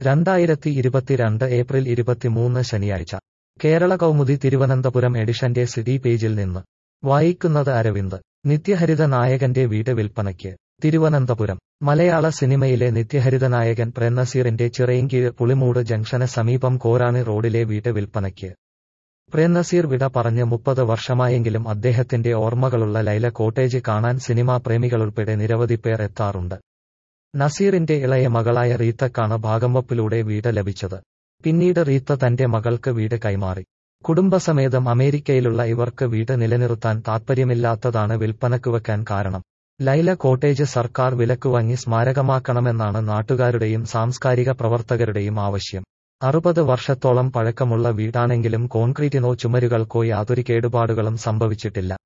രണ്ടായിരത്തി ഇരുപത്തിരണ്ട് ഏപ്രിൽ ഇരുപത്തിമൂന്ന് ശനിയാഴ്ച കേരള കൗമുദി തിരുവനന്തപുരം എഡിഷന്റെ സിഡി പേജിൽ നിന്ന് വായിക്കുന്നത് അരവിന്ദ് നിത്യഹരിത നായകന്റെ വീട് വിൽപ്പനയ്ക്ക് തിരുവനന്തപുരം മലയാള സിനിമയിലെ നിത്യഹരിത നായകൻ പ്രേംനസീറിന്റെ ചിറയിൻകീഴ് പുളിമൂട് ജംഗ്ഷന് സമീപം കോരാണി റോഡിലെ വീട് വിൽപ്പനയ്ക്ക് പ്രേംനസീർ വിട പറഞ്ഞ് മുപ്പത് വർഷമായെങ്കിലും അദ്ദേഹത്തിന്റെ ഓർമ്മകളുള്ള ലൈല കോട്ടേജ് കാണാൻ സിനിമാ പ്രേമികളുൾപ്പെടെ നിരവധി പേർ എത്താറുണ്ട് നസീറിന്റെ ഇളയ മകളായ റീത്തക്കാണ് ഭാഗംവപ്പിലൂടെ വീട് ലഭിച്ചത് പിന്നീട് റീത്ത തന്റെ മകൾക്ക് വീട് കൈമാറി കുടുംബസമേതം അമേരിക്കയിലുള്ള ഇവർക്ക് വീട് നിലനിർത്താൻ താൽപ്പര്യമില്ലാത്തതാണ് വിൽപ്പനക്ക് വെക്കാൻ കാരണം ലൈല കോട്ടേജ് സർക്കാർ വിലക്ക് വാങ്ങി സ്മാരകമാക്കണമെന്നാണ് നാട്ടുകാരുടെയും സാംസ്കാരിക പ്രവർത്തകരുടെയും ആവശ്യം അറുപത് വർഷത്തോളം പഴക്കമുള്ള വീടാണെങ്കിലും കോൺക്രീറ്റിനോ ചുമരുകൾക്കോ യാതൊരു കേടുപാടുകളും സംഭവിച്ചിട്ടില്ല